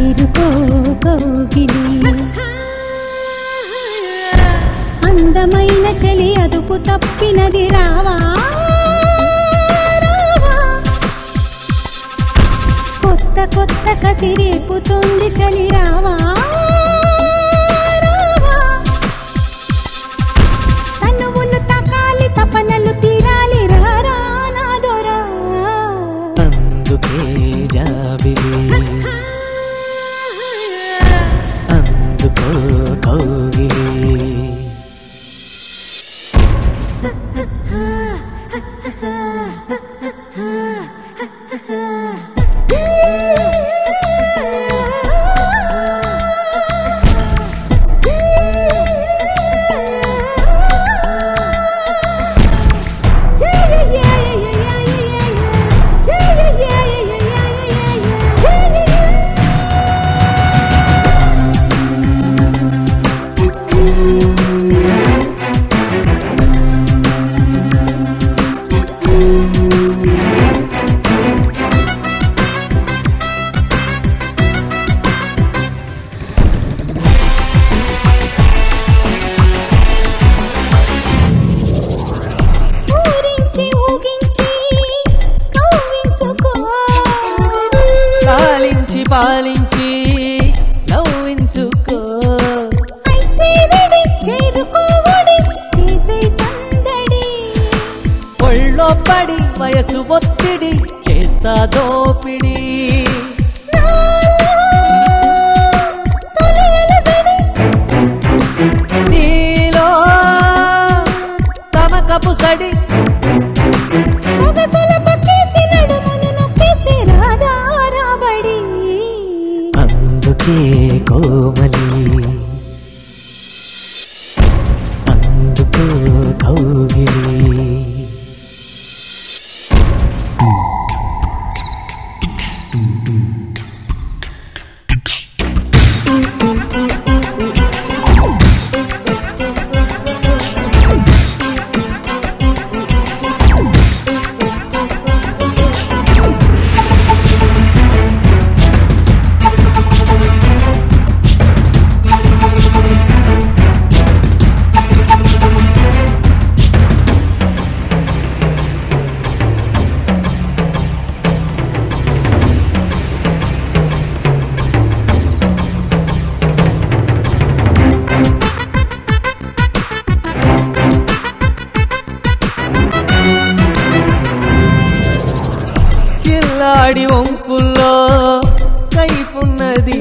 చేరుకో కౌగిలి అందమైన చలి అదుపు తప్పినది రావా రావా. కొత్త కొత్త కసి రేపుతోంది చలి రావా రావా. తనువులు తకాలి తపనలు తీరాలి రారా నాదోరా అందుకే జాబిలి అందుకో కౌగిలి ఊరించి ఊగించి కవ్వించుకో పాలించి పాలించి నవ్వించుకో అయితే రెడీ చేరుకోవడి చేసే సందడి ఒళ్ళో పడి వయసు ఒత్తిడి చేస్తా దోపిడి నీలో తమకపు సడి సొగసుల పక్కేసి నడుమును నొక్కేస్తే రాదా రాబడి అందుకే కోమలి అందుకో కౌగిలి కిల్లాడి వంపుల్లో కైపున్నది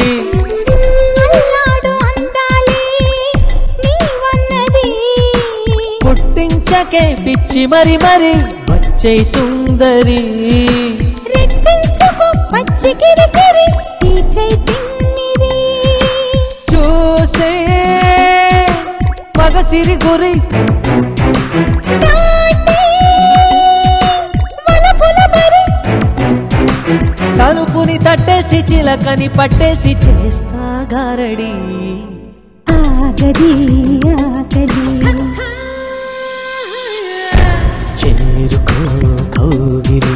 అల్లాడు అందాలే నీవన్నది పుట్టించకే పిచ్చి మరి మరి వచ్చే సుందరి రెట్టించుకో పచ్చి కిరికిరి తీర్చై తిమ్మిరి చూసే మగసిరి గురి దాటి వలపుల మరి తలుపుని తట్టేసి చిలకని పట్టేసి చేస్తా గారడి ఆగది ఆగది చేరుకో కౌగిలి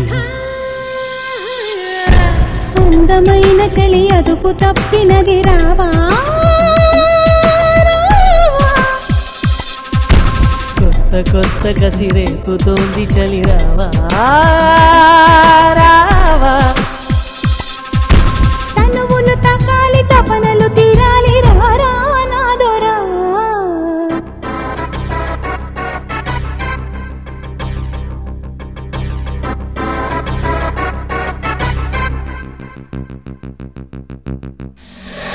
అందమైన చలి అదుపు తప్పినది రావా రావా. కొత్త కొత్త కసి రేపుతోంది చలి రావా రావా తనువులు తకాలి తపనలు తీరాలి రారా నాదోరా ఆ